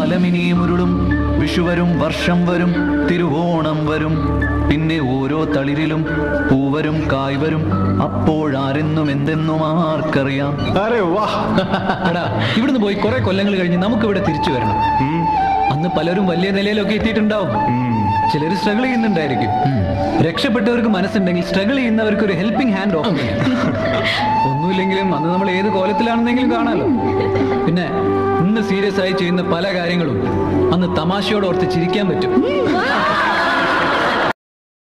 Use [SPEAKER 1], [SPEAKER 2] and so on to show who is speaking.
[SPEAKER 1] കാലമിനിയും ഉരുളും വിഷുവരും വർഷം വരും തിരുവോണം വരും പിന്നെ ഓരോ തളിരിലും പൂവരും കായ്വരും അപ്പോഴാരെന്നും എന്തെന്നും ആർക്കറിയാം
[SPEAKER 2] അരെ വാ
[SPEAKER 3] എടാ ഇവിടുന്ന് പോയി കുറെ കൊല്ലങ്ങൾ കഴിഞ്ഞ് നമുക്ക് ഇവിടെ തിരിച്ചു വരണം അന്ന് പലരും വലിയ നിലയിലൊക്കെ എത്തിയിട്ടുണ്ടാവും ചിലർ സ്ട്രഗിൾ ചെയ്യുന്നുണ്ടായിരിക്കും രക്ഷപ്പെട്ടവർക്ക് മനസ്സുണ്ടെങ്കിൽ സ്ട്രഗിൾ ചെയ്യുന്നവർക്ക് ഒരു ഹെൽപ്പിംഗ് ഹാൻഡ് ഓഫ് ഒന്നുമില്ലെങ്കിലും അന്ന് നമ്മൾ ഏത് കോലത്തിലാണെന്നെങ്കിലും കാണാലോ പിന്നെ ഇന്ന് സീരിയസ് ആയി ചെയ്യുന്ന പല കാര്യങ്ങളും അന്ന് തമാശയോട് ഓർത്ത് ചിരിക്കാൻ പറ്റും